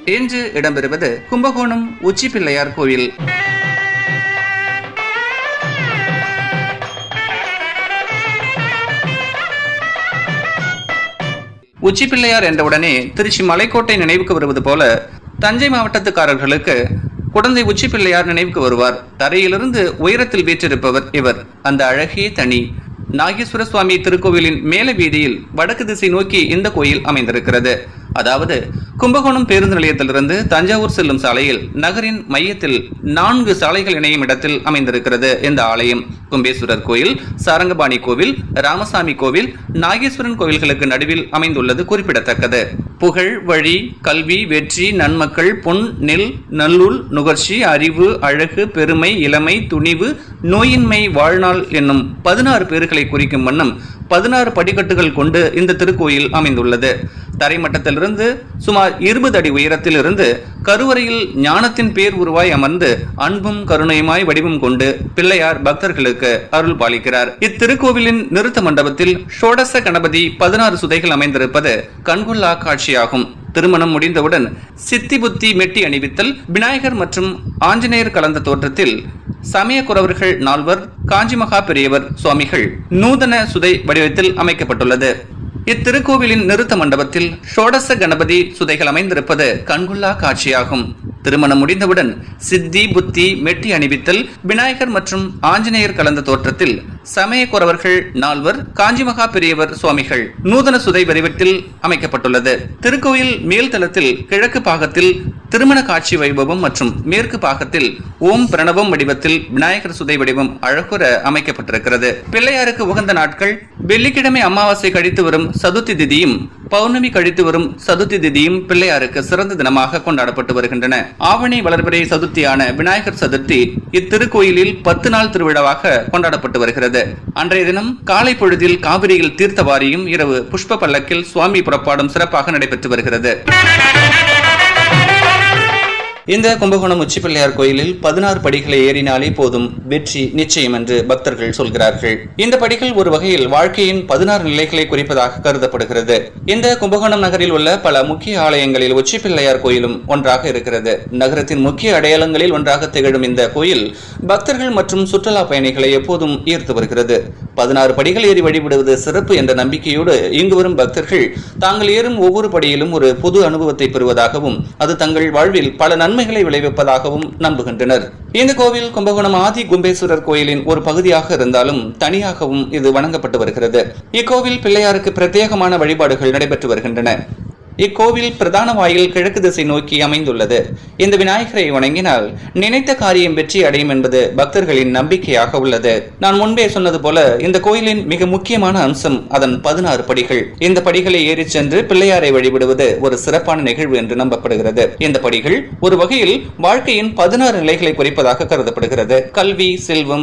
இன்று இடம்பெறுவது கும்பகோணம் உச்சி பிள்ளையார் கோவில் உச்சி பிள்ளையார் என்றவுடனே திருச்சி மலைக்கோட்டை நினைவுக்கு வருவது போல தஞ்சை மாவட்டத்துக்காரர்களுக்கு குடந்தை உச்சி பிள்ளையார் நினைவுக்கு வருவார் தரையிலிருந்து உயரத்தில் வீற்றிருப்பவர் இவர் அந்த அழகே தனி நாகேஸ்வர சுவாமி திருக்கோவிலின் மேல வீதியில் வடக்கு திசை நோக்கி இந்த கோயில் அமைந்திருக்கிறது அதாவது கும்பகோணம் பேருந்து நிலையத்திலிருந்து தஞ்சாவூர் செல்லும் சாலையில் நகரின் மையத்தில் நான்கு சாலைகள் இணையும் இடத்தில் அமைந்திருக்கிறது இந்த ஆலயம் கும்பேஸ்வரர் கோயில் சாரங்கபாணி கோவில் ராமசாமி கோவில் நாகேஸ்வரன் கோவில்களுக்கு நடுவில் அமைந்துள்ளது குறிப்பிடத்தக்கது புகழ் வழி கல்வி வெற்றி நன்மக்கள் பொன் நெல் நல்லுள் நுகர்ச்சி அறிவு அழகு பெருமை இளமை துணிவு நோயின்மை வாழ்நாள் என்னும் பதினாறு பேர்களை குறிக்கும் வண்ணம் பதினாறு படிக்கட்டுகள் கொண்டு இந்த திருக்கோயில் அமைந்துள்ளது தரைமட்டத்திலிருந்து சுமார் இருபது அடி உயரத்தில் இருந்து கருவறையில் ஞானத்தின் பேர் உருவாய் அமர்ந்து அன்பும் கருணையுமாய் வடிவம் கொண்டு பிள்ளையார் பக்தர்களுக்கு அருள் பாலிக்கிறார் இத்திருக்கோவிலின் நிறுத்த மண்டபத்தில் ஷோடச கணபதி பதினாறு சுதைகள் அமைந்திருப்பது கண்கொள்ளா காட்சியாகும் திருமணம் முடிந்தவுடன் சித்தி புத்தி மெட்டி அணிவித்தல் விநாயகர் மற்றும் ஆஞ்சநேயர் கலந்த தோற்றத்தில் சமய குறவர்கள் நால்வர் காஞ்சிமகா பெரியவர் சுவாமிகள் நூதன சுதை வடிவத்தில் அமைக்கப்பட்டுள்ளது இத்திருக்கோவிலின் நிறுத்த மண்டபத்தில் ஷோடச கணபதி சுதைகள் அமைந்திருப்பது கண்கொள்ளா காட்சியாகும் திருமணம் முடிந்தவுடன் சித்தி புத்தி மெட்டி அணிவித்தல் விநாயகர் மற்றும் ஆஞ்சநேயர் கலந்த தோற்றத்தில் சமய குறவர்கள் நால்வர் காஞ்சிமகா பெரியவர் சுவாமிகள் நூதன சுதை வடிவத்தில் அமைக்கப்பட்டுள்ளது திருக்கோயில் மேல்தளத்தில் கிழக்கு பாகத்தில் திருமண காட்சி வைபவம் மற்றும் மேற்கு பாகத்தில் ஓம் பிரணவம் வடிவத்தில் விநாயகர் சுதை வடிவம் அழகுற அமைக்கப்பட்டிருக்கிறது பிள்ளையாருக்கு உகந்த நாட்கள் வெள்ளிக்கிழமை அமாவாசை கழித்து வரும் சதுர்த்தி திதியும் பௌர்ணமி கழித்து வரும் சதுர்த்தி திதியும் பிள்ளையாருக்கு சிறந்த தினமாக கொண்டாடப்பட்டு வருகின்றன ஆவணி வளர்பிறை சதுர்த்தியான விநாயகர் சதுர்த்தி இத்திருக்கோயிலில் பத்து நாள் திருவிழாவாக கொண்டாடப்பட்டு வருகிறது அன்றைய தினம் காலை பொழுதில் காவிரியில் தீர்த்தவாரியும் இரவு புஷ்ப பல்லக்கில் சுவாமி புறப்பாடும் சிறப்பாக நடைபெற்று வருகிறது இந்த கும்பகோணம் உச்சிப்பிள்ளையார் கோயிலில் பதினாறு படிகளை ஏறினாலே போதும் வெற்றி நிச்சயம் என்று பக்தர்கள் சொல்கிறார்கள் இந்த படிகள் ஒரு வகையில் வாழ்க்கையின் பதினாறு நிலைகளை குறிப்பதாக கருதப்படுகிறது இந்த கும்பகோணம் நகரில் உள்ள பல முக்கிய ஆலயங்களில் உச்சிப்பிள்ளையார் கோயிலும் ஒன்றாக இருக்கிறது நகரத்தின் முக்கிய அடையாளங்களில் ஒன்றாக திகழும் இந்த கோயில் பக்தர்கள் மற்றும் சுற்றுலா பயணிகளை எப்போதும் ஈர்த்து வருகிறது பதினாறு படிகள் ஏறி வழிபடுவது சிறப்பு என்ற நம்பிக்கையோடு இங்கு வரும் பக்தர்கள் தாங்கள் ஏறும் ஒவ்வொரு படியிலும் ஒரு புது அனுபவத்தை பெறுவதாகவும் அது தங்கள் வாழ்வில் பல நன்மைகளை விளைவிப்பதாகவும் நம்புகின்றனர் இந்த கோவில் கும்பகோணம் ஆதி கும்பேஸ்வரர் கோயிலின் ஒரு பகுதியாக இருந்தாலும் தனியாகவும் இது வணங்கப்பட்டு வருகிறது இக்கோவில் பிள்ளையாருக்கு பிரத்யேகமான வழிபாடுகள் நடைபெற்று வருகின்றன இக்கோவில் பிரதான வாயில் கிழக்கு திசை நோக்கி அமைந்துள்ளது இந்த விநாயகரை வணங்கினால் நினைத்த காரியம் வெற்றி அடையும் என்பது பக்தர்களின் நம்பிக்கையாக உள்ளது நான் முன்பே சொன்னது போல இந்த கோயிலின் மிக முக்கியமான அம்சம் அதன் பதினாறு படிகள் இந்த படிகளை ஏறிச் சென்று பிள்ளையாரை வழிபடுவது ஒரு சிறப்பான நிகழ்வு என்று நம்பப்படுகிறது இந்த படிகள் ஒரு வகையில் வாழ்க்கையின் பதினாறு நிலைகளை குறிப்பதாக கருதப்படுகிறது கல்வி செல்வம்